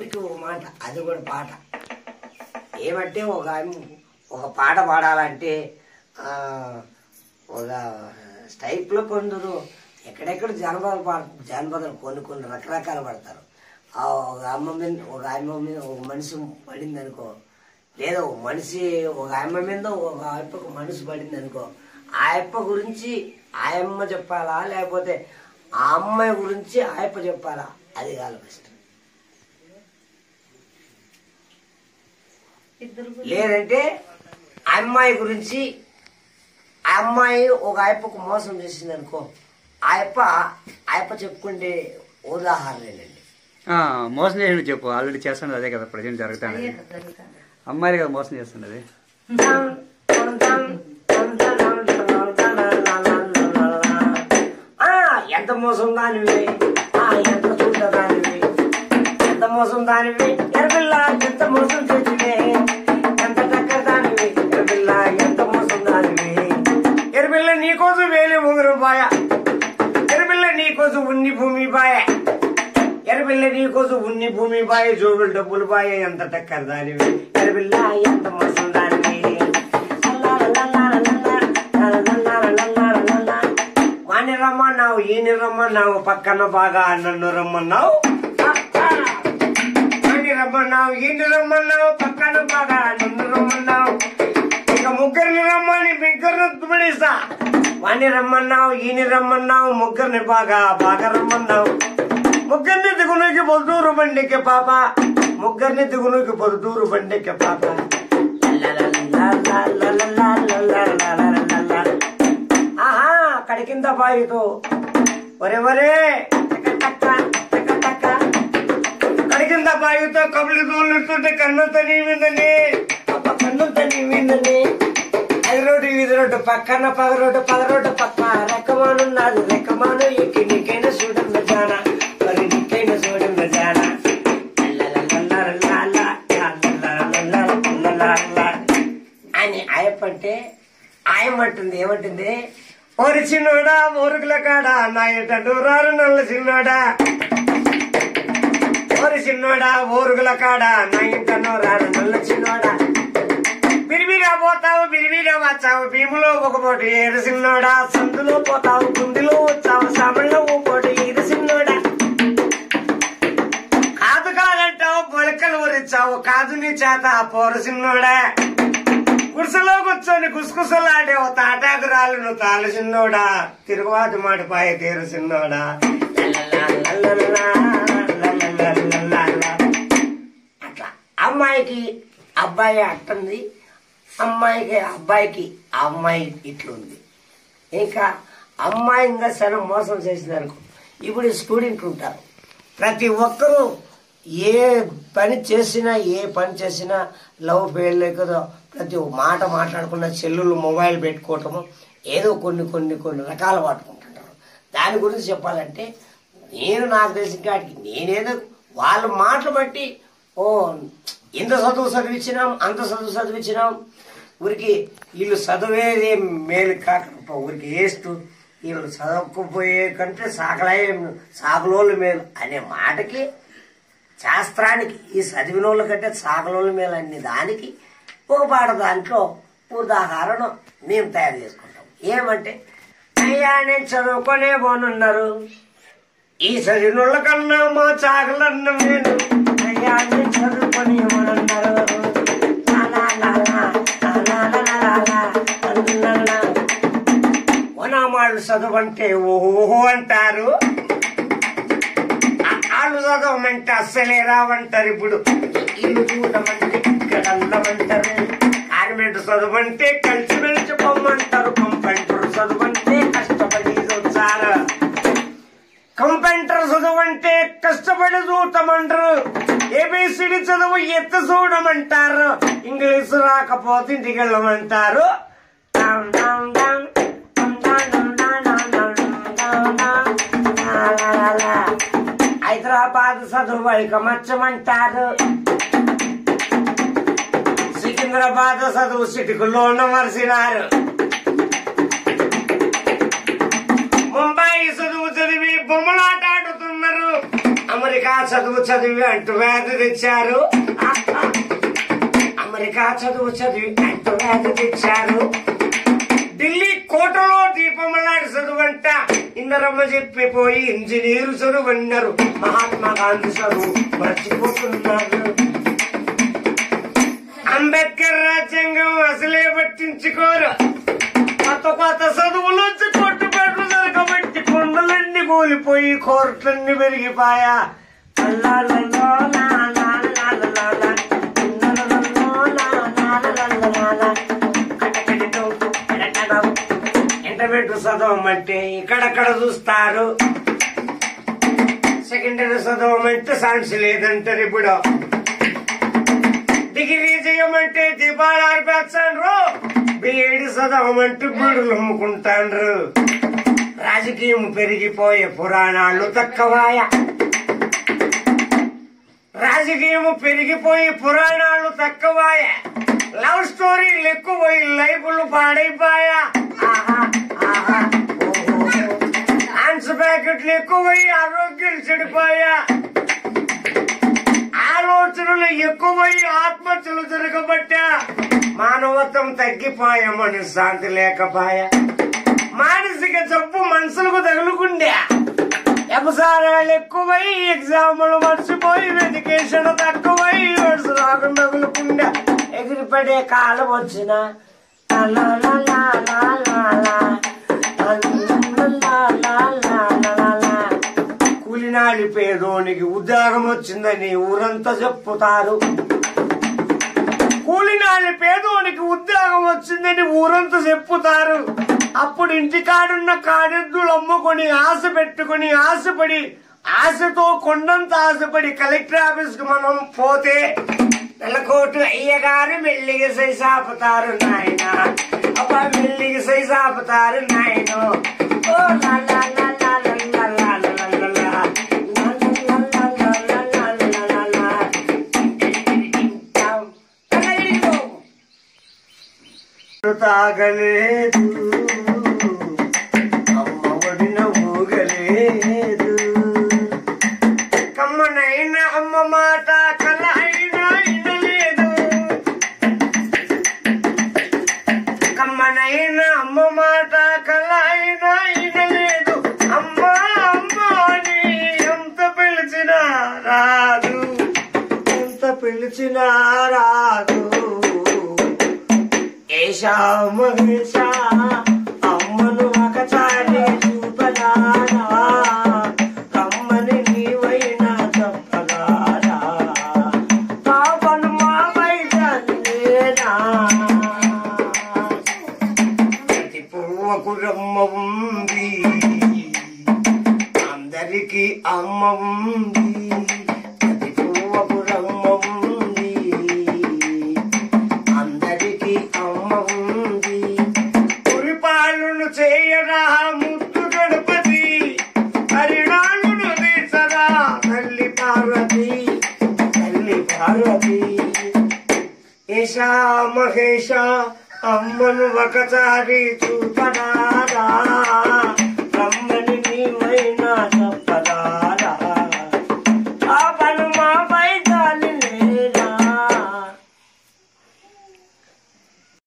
ఊరికి ఒక మాట అది కూడా పాట ఏమంటే ఒక ఆమె ఒక పాట పాడాలంటే ఆ, ఒక స్టైప్లో కొందరు ఎక్కడెక్కడ జానపదాలు పాడ జానపదాలు కొన్ని కొన్ని రకరకాలు పడతారు ఆ ఒక అమ్మ మీద ఒక అమ్మ మీద ఒక మనిషి పడింది అనుకో లేదా ఒక మనిషి ఒక అమ్మ మీద ఒక అప్పకు మనిషి పడింది అనుకో ఆ అప్ప గురించి ఆ అమ్మ చెప్పాలా లేకపోతే ఆ అమ్మాయి గురించి ఆ అప్ప చెప్పాలా అది కాదు ఫస్ట్ లేదంటే ఆ అమ్మాయి గురించి ఆ అమ్మాయి ఒక ఆయప్పకు మోసం చేసింది అనుకో ఆయప్ప ఆయప్ప చెప్పుకుంటే ఉదాహరణలేనండి ఆ, మోసం చేసి చెప్పు ఆల్రెడీ చేస్తున్నది అదే కదా ప్రజెంట్ జరుగుతుంది అమ్మాయిలు కదా మోసం చేస్తున్నది ఆ, ఎంత మోసం దానివి ఆ, ఎంత చూడ దానివి ఎంత మోసం దానివి ఎరపిల్ల ఎంత మోసం చేసివే ఎంత చక్కర దానివి ఎరపిల్ల ఎంత మోసం దానివి ఎరపిల్ల నీకోసం వేలి ఉంగరం బాయ ఎరపిల్ల నీకోసం ఉన్ని భూమి బాయ ఎరపిల్ల నీకోసం ఉన్ని భూమి బాయ జోబులు డబ్బులు బాయ ఎంత టక్కర దానివి ఎరపిల్ల ఎంత మోసం దానివి వాణ్ణి రమ్మన్నావు ఈయన రమ్మన్నావు పక్కన బాగా నన్ను రమ్మన్నావు వాణ్ణి రమ్మన్నావు ఈయన రమ్మన్నావు పక్కన బాగా నన్ను రమ్మన్నావు ఇక ముగ్గురిని రమ్మని ముగ్గురిని తుమిడిస్తా వాణ్ణి రమ్మన్నావు ఈయన రమ్మన్నావు ముగ్గురిని బాగా బాగా రమ్మన్నావు ముగ్గురిని దిగునూకి పొద్దురు బండికి పాప ముగ్గురిని దిగునూకి పొద్దురు బండికి పాప ఆహా అక్కడి కింద బాయితో ఒరే ఒరే టక టక, టక టక. అక్కడి కింద బాయితో కబులు తోలుతుంటే కన్నంత నీ విందని అప్ప కన్నంత నీ విందని అది రోడ్డు ఇది రోడ్డు పక్కన పగ రోడ్డు పగ రోడ్డు పక్క రెక్కమానున్నది రెక్కమాను ఎక్కి నీకైనా చూడండి జాన మరి నీకైనా చూడండి జాన అని ఆయప్పంటే ఆయమంటుంది ఏమంటుంది ఓరి చిన్నోడా ఊరుకుల కాడా నా ఎట నూరారు నల్ల చిన్నోడా ఓరి చిన్నోడా ఊరుగుల కాడా నా ఇంట నూరారు నల్ల చిన్నోడా బిరిబిరా పోతావు బిరిబిరా వచ్చావు భీములో ఒక పోటు ఏరు చిన్నోడా సందులో పోతావు గుండిలో వచ్చావు సామల్లో ఓ పోటు ఏరు చిన్నోడా కాదు కాదంటావు మొలకలు ఊరిచ్చావు కాదు నీ చేత పోరు చిన్నోడా గుడిసెలో కూర్చొని గుసగుసలాడేవు తాటాకు రాళ్ళు నువ్వు తాళ చిన్నోడా తిరుగుబాటు మాటిపాయ తీరు చిన్నోడా అట్లా అమ్మాయికి అబ్బాయి అట్టుంది అమ్మాయికి అబ్బాయికి ఆ అమ్మాయి ఇట్లుంది ఇంకా అమ్మాయి ఇంకా సరే మోసం చేసింది అనుకో ఇప్పుడు స్టూడెంట్ ఉంటారు ప్రతి ఒక్కరూ ఏ పని చేసినా ఏ పని చేసినా లవ్ ఫెయిల్ ప్రతి ఒక్క మాట మాట్లాడుకున్న సెల్లులు మొబైల్ పెట్టుకోవటము ఏదో కొన్ని కొన్ని కొన్ని రకాలు పట్టుకుంటుంటారు దాని గురించి చెప్పాలంటే నేను నాకు తెలిసిన కాడికి నేనేదో వాళ్ళ మాటలు బట్టి ఓ ఇంత చదువు చదివించినాం అంత చదువు చదివించినాం ఊరికి వీళ్ళు చదివేది మేలు కాక ఊరికి వేస్ట్ వీళ్ళు చదవకపోయే కంటే సాకలాయే సాకులోళ్ళు మేలు అనే మాటకి శాస్త్రానికి ఈ చదివినోళ్ళ కంటే సాకలోళ్ళ మేలు అనే దానికి ఒక పాట దాంట్లో ఉదాహరణ మేము తయారు చేసుకుంటాం ఏమంటే అయ్యా నేను చదువుకొనే పోనున్నారు ఈ చదివినోళ్ళ కన్నా మా చాకలన్న నేను అయ్యా నేను చదువుకొని పోనున్నారు లా లా లా లా, లా లా లా లా లా, లా లా లా. వనామాళ్ళు చదవంటే ఓహో అంటారు ఆ- ఆళ్ళు చదవమంటే అస్సలే రావంటారు ఇప్పుడు ఇల్లు చూడమంటే ఇక్కడ అల్లమంటారు కార్మెంట్ చదవంటే కలిసి మెలిసి పొమ్మంటారు కంపెంటర్ చదవంటే కష్టపడి చూసారు కంపెంటర్ చదవంటే కష్టపడి చూడమంటారు ఏబిసిడి చదువు ఎత్త చూడమంటారు ఇంగ్లీష్ రాకపోతే ఇంటికి వెళ్ళమంటారు డామ్ డామ్ డామ్, డామ్ డామ్ డామ్ డామ్ డామ్ డామ్ డామ్ లా లా లా లా. హైదరాబాద్ చదువు వైకమచ్చమంటారు సికింద్రాబాద్ చదువు సిటికుల్లోన మరిసినారు ముంబై చదువు చదివి బొమ్మలాట ఆడుతున్నారు అమెరికా చదువు చదివి అంటూ వ్యాధి తెచ్చారు అమెరికా చదువు చదివి అంటూ వ్యాధి తెచ్చారు ఢిల్లీ కోటలో దీపమలాడి చదువంట ఇందరమ్మ చెప్పిపోయి ఇంజనీరు చదువు అన్నారు మహాత్మా గాంధీ చదువు మర్చిపోతున్నారు అంబేద్కర్ రాజ్యాంగం అసలే పట్టించుకోరు కొత్త కొత్త చదువులోంచి కొట్టుబెట్లు జరగబట్టి కొండలన్నీ కూలిపోయి కోర్టులన్నీ పెరిగిపోయా అల్లాలల్లో లా లా లా లా లా లా. ఉన్నలల్లో లా లా లా లా లా లా. కటకటితో కడకడం. ఇంటర్మీడియట్ చదవమంటే ఇక్కడక్కడ చూస్తారు సెకండరీ చదవమంటే సైన్స్ లేదంటారు ఇప్పుడు డిగ్రీ చేయమంటే దీపాలు ఆర్పేస్తాండ్రు బీఈడి చదవమంటే బీడులు అమ్ముకుంటాండ్రు రాజకీయం పెరిగిపోయే పురాణాలు తక్కువాయ రాజకీయం పెరిగిపోయి పురాణాలు తక్కువాయ లవ్ స్టోరీలు ఎక్కువై లైఫ్లు పాడైపోయా ఆహా ఆహా ఓహో హాన్స్ ప్యాకెట్లు ఎక్కువై ఆరోగ్యాలు చెడిపోయా ఆలోచనలు ఎక్కువై ఆత్మహత్యలు జరగబట్టా మానవత్వం తగ్గిపోయా మనశ్శాంతి లేకపాయా మానసిక జబ్బు మనసులకు తగులుకుండే వ్యవసాయాలు ఎక్కువై ఎగ్జాములు మర్చిపోయి ఎడ్యుకేషన్ తక్కువై వరుస రాకుండా తగులుకుండే ఎగిరిపడే కాలం వచ్చిన లా లా లా లా లా లా. లా లా లా లా లా లా. కూలినాడి పేదోనికి ఉద్యోగం వచ్చిందని ఊరంతా చెప్పుతారు కూలినాడి పేదోనికి ఉద్యోగం వచ్చిందని ఊరంతా చెప్పుతారు అప్పుడు ఇంటికాడున్న కాడెద్దులు అమ్ముకొని ఆశ పెట్టుకొని ఆశపడి ఆశతో కొండంత ఆశపడి కలెక్టర్ ఆఫీస్ కు మనం పోతే నెలకోటు అయ్యగారు మెల్లిగి సైసాపుతారు నాయన అబ్బా మెల్లిగి సైసాపుతారు నాయన ఓ లా లా లా లా లా లా లా లా లా లా. లా లా లా లా లా లా లా లా లా. కలయిలో. తాగలేదు అమ్మ ఒడిన ఊగలేదు కమ్మనైన అమ్మ మాట కల అయినా ఇనలేదు కమ్మనైన అమ్మ మాట కల అయినా ఇనలేదు అమ్మ అమ్మ అని ఎంత పిలిచినా రాదు ఎంత పిలిచినా రాదు ఏషా మహేష అమ్మను ఒకసారి చూపరారా రమ్మని నీవైనా చెప్పరారా పాపను మా బయట లేనా ప్రతి పువ్వకు రమ్మ ఉంది అందరికీ అమ్మ ఉంది ప్రతి పువ్వకు రమ్మ ఉంది అందరికీ అమ్మ ఉంది పురిపాలను చేయరా ముద్దు గణపతి పరిణాళును తీసరా తల్లి పార్వతి తల్లి పార్వతి ఈశా మహేష అమ్మను ఒకసారి చూపరారా